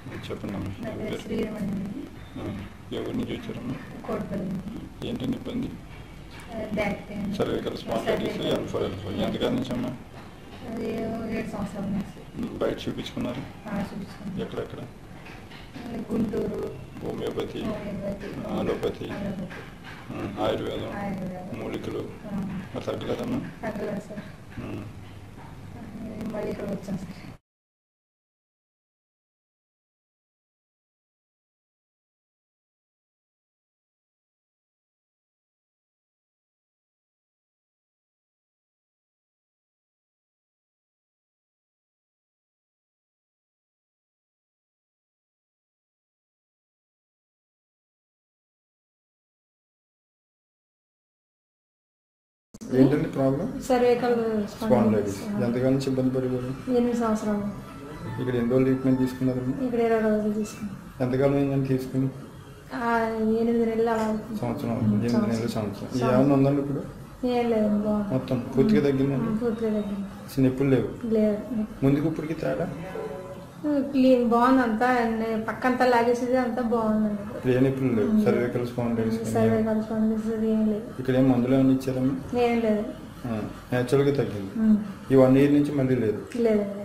చెప్పండి అమ్మా నా మీ పేరు పేరు శ్రీరమణి ఆ, ఎవరి నుంచి వచ్చారమ్మా కోటపల్లి ఏంటండి ఇబ్బంది back pain cervical spondylitis L four L four ఎంతకాలం నుంచి అమ్మా అది ఏడు సంవత్సరాల నుంచి బయట చూపించుకున్నారు ఆ, చూపించుకున్నాను ఎక్కడెక్కడ Guntur homeopathy homeopathy, allopathy allopathy, ఆ, ఆయుర్వేదం ఆయుర్వేదం. మూలికలు ఆ, మరి తగ్గలేదమ్మా తగ్గలేదు సార్ ఉమ్. మళ్ళీ ఇక్కడ వచ్చాను సార్ ఏంటండి ప్రాబ్లం సర్వేకల్ స్పాండైటిస్ ఎంతకాలం నుంచి ఇబ్బంది పడిపోయారు ఎనిమిది సంవత్సరాలు ఇక్కడ ఎన్ని రోజులు ట్రీట్మెంట్ తీసుకున్నారండి ఇక్కడ ఇరవై రోజులు తీసుకున్నాం ఎంతకాలం అయిందని తీసుకుని ఆ, ఎనిమిది నెలలు అలా అవుతుంది. సంవత్సరం అవుతుంది. ఎనిమిది నెలల సంవత్సరం ఈ ఏమన్నా ఉందండి ఇప్పుడు ఏం లేదండి బాగుంది మొత్తం పూర్తిగా తగ్గిందండి పూర్తిగా తగ్గింది అసలు ఎప్పుడు లేవు లేదు ముందుకు ఇప్పటికి తేడా క్లీన్ బాగుంది అంతా అన్ని పక్కంతా లాగేసేది అంతా బాగుందండి ఇప్పుడు ఏ నొప్పులు లేవు సర్వికల్ స్పాండైటిస్ సర్వే కలుసుకుంది ఏం లేదు ఇక్కడ ఏం మందులు ఏమైనా ఇచ్చారమ్మా ఏం లేదు నేచురల్గా తగ్గింది ఉమ్. ఈ వన్ ఇయర్ నుంచి మళ్ళీ లేదు లేదండి